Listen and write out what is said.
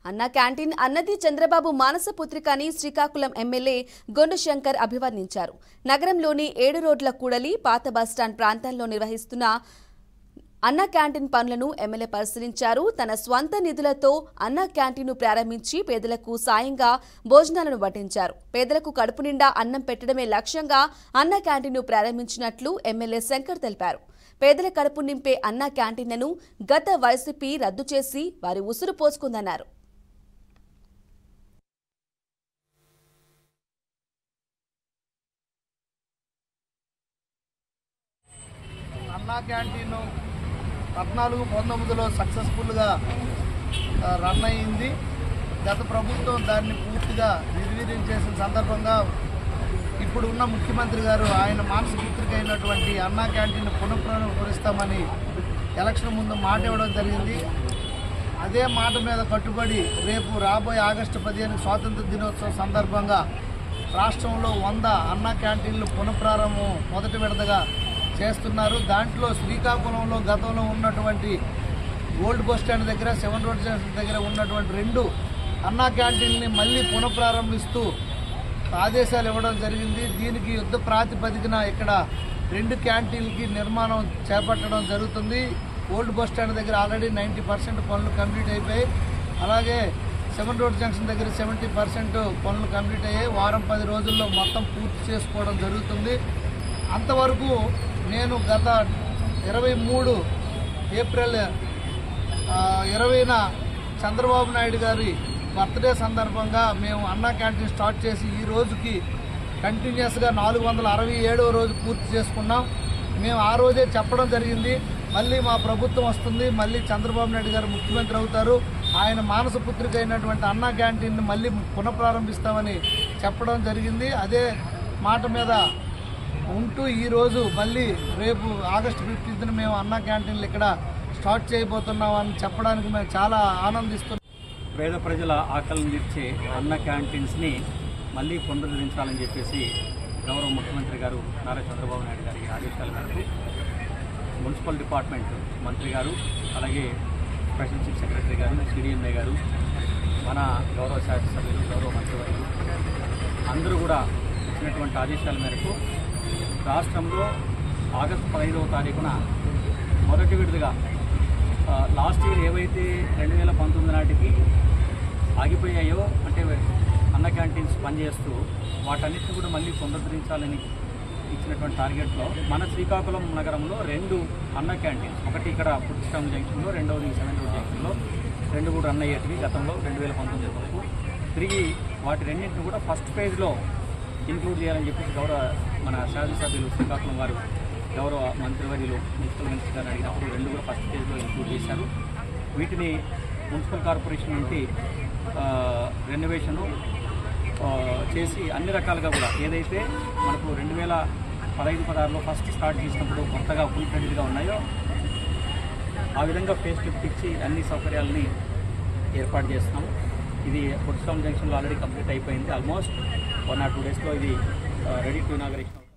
అన్న క్యాంటీన్ అన్నది చంద్రబాబు మానస పుత్రిక అని శ్రీకాకుళం ఎమ్మెల్యే గొండు శంకర్ అభివర్ణించారు నగరంలోని ఏడు రోడ్ల కూడలి పాత బస్టాండ్ ప్రాంతాల్లో నిర్వహిస్తున్న అన్న క్యాంటీన్ పనులను ఎమ్మెల్యే పరిశీలించారు తన స్వంత నిధులతో అన్న క్యాంటీన్ను ప్రారంభించి పేదలకు సాయంగా భోజనాలను వడ్డించారు పేదలకు కడుపు నిండా అన్నం పెట్టడమే లక్ష్యంగా అన్న క్యాంటీన్ను ప్రారంభించినట్లు ఎమ్మెల్యే శంకర్ తెలిపారు పేదల కడుపు నింపే అన్న క్యాంటీన్లను గత వైసీపీ రద్దు చేసి వారి ఉసురు పోసుకుందన్నారు అన్నా క్యాంటీన్ పద్నాలుగు పంతొమ్మిదిలో సక్సెస్ఫుల్గా ఆ, రన్ అయింది గత ప్రభుత్వం దాన్ని పూర్తిగా నిర్వీర్యం చేసిన సందర్భంగా ఇప్పుడు ఉన్న ముఖ్యమంత్రి గారు ఆయన మానసపుత్రిక అయినటువంటి అన్నా క్యాంటీన్ పునఃప్రారంభిస్తామని ఎలక్షన్ ముందు మాట ఇవ్వడం జరిగింది అదే మాట మీద కట్టుబడి రేపు రాబోయే ఆగస్టు పదిహేను స్వాతంత్ర దినోత్సవం సందర్భంగా రాష్ట్రంలో వంద అన్న క్యాంటీన్లు పునఃప్రారంభం మొదటి విడతగా చేస్తున్నారు దాంట్లో శ్రీకాకుళంలో గతంలో ఉన్నటువంటి ఓల్డ్ బస్ స్టాండ్ దగ్గర సెవెన్ రోడ్ స్టేషన్ దగ్గర ఉన్నటువంటి రెండు అన్నా క్యాంటీన్ని మళ్ళీ పునఃప్రారంభిస్తూ ఆదేశాలు ఇవ్వడం జరిగింది దీనికి యుద్ధ ప్రాతిపదికన ఇక్కడ రెండు క్యాంటీన్లకి నిర్మాణం చేపట్టడం జరుగుతుంది ఓల్డ్ బస్ స్టాండ్ దగ్గర ఆల్రెడీ నైంటీ పర్సెంట్ పనులు కంప్లీట్ అయిపోయాయి అలాగే సెవెన్ రోడ్ జంక్షన్ దగ్గర సెవెంటీ పర్సెంట్ పనులు కంప్లీట్ అయ్యాయి వారం పది రోజుల్లో మొత్తం పూర్తి చేసుకోవడం జరుగుతుంది అంతవరకు నేను గత ఇరవై మూడు ఏప్రిల్ ఆ, ఇరవైన చంద్రబాబు నాయుడు గారి బర్త్డే సందర్భంగా మేము అన్నా క్యాంటీన్ స్టార్ట్ చేసి ఈ రోజుకి కంటిన్యూస్గా నాలుగు వందల అరవై ఏడవ రోజు పూర్తి చేసుకున్నాం మేము ఆ రోజే చెప్పడం జరిగింది మళ్ళీ మా ప్రభుత్వం వస్తుంది మళ్ళీ చంద్రబాబు నాయుడు గారు ముఖ్యమంత్రి అవుతారు ఆయన మానస పుత్రిక అయినటువంటి అన్నా క్యాంటీన్ని మళ్ళీ పునఃప్రారంభిస్తామని చెప్పడం జరిగింది అదే మాట మీద ఉంటూ ఈరోజు మళ్ళీ రేపు ఆగస్టు ఫిఫ్టీన్త్న మేము అన్నా క్యాంటీన్లు ఇక్కడ స్టార్ట్ చేయబోతున్నాం అని చెప్పడానికి మేము చాలా ఆనందిస్తున్నాం పేద ప్రజల ఆకలిని తీర్చే అన్న క్యాంటీన్స్ని మళ్ళీ పునరుద్ధరించాలని చెప్పేసి గౌరవ ముఖ్యమంత్రి గారు నారా చంద్రబాబు నాయుడు గారి ఆదేశాల మేరకు మున్సిపల్ డిపార్ట్మెంట్ మంత్రి గారు అలాగే స్పెషల్ చీఫ్ సెక్రటరీ గారు సిడిఎంఏ గారు మన గౌరవ శాసనసభ్యులు గౌరవ మంత్రివర్యులు అందరూ కూడా ఇచ్చినటువంటి ఆదేశాల మేరకు రాష్ట్రంలో ఆగస్టు పదహైదవ తారీఖున మొదటి విడతగా ఆ, లాస్ట్ ఇయర్ ఏవైతే రెండు వేల పంతొమ్మిది నాటికి ఆగిపోయాయో అంటే అన్న క్యాంటీన్స్ పనిచేస్తూ వాటన్నిటిని కూడా మళ్ళీ పునరుద్ధరించాలని ఇచ్చినటువంటి టార్గెట్లో మన శ్రీకాకుళం నగరంలో రెండు అన్న క్యాంటీన్స్ ఒకటి ఇక్కడ పుట్టిస్టామ్ జంక్షన్లో రెండవది సెవెన్ రోడ్ జంక్షన్లో రెండు కూడా రన్ అయ్యేటివి గతంలో రెండు వేల పంతొమ్మిది వరకు తిరిగి వాటి రెండింటిని కూడా ఫస్ట్ ఫేజ్లో ఇంక్లూడ్ చేయాలని చెప్పేసి గౌరవ మన శాసనసభ్యులు శ్రీకాకుళం వారు గౌరవ మంత్రివర్యులు మున్సిపల్ మినిస్టర్ గారు అడిగినప్పుడు రెండు కూడా ఫస్ట్ ఫేజ్లో ఇంక్లూడ్ చేశారు వీటిని మున్సిపల్ కార్పొరేషన్ నుండి రెనోవేషను ఆ, చేసి అన్ని రకాలుగా కూడా ఏదైతే మనకు రెండు వేల పదహైదు పదహారులో ఫస్ట్ స్టార్ట్ చేసినప్పుడు కొత్తగా ఫుల్ ఫ్రెండ్గా ఉన్నాయో ఆ విధంగా ఫేస్ లిఫ్ట్ ఇచ్చి అన్ని సౌకర్యాలని ఏర్పాటు చేస్తున్నాము ఇది పొట్టిస్టామ్ జంక్షన్లో ఆల్రెడీ కంప్లీట్ అయిపోయింది ఆల్మోస్ట్ వన్ ఆర్ టూ డేస్లో ఇది రెడీ టు ఇనాగరేషన్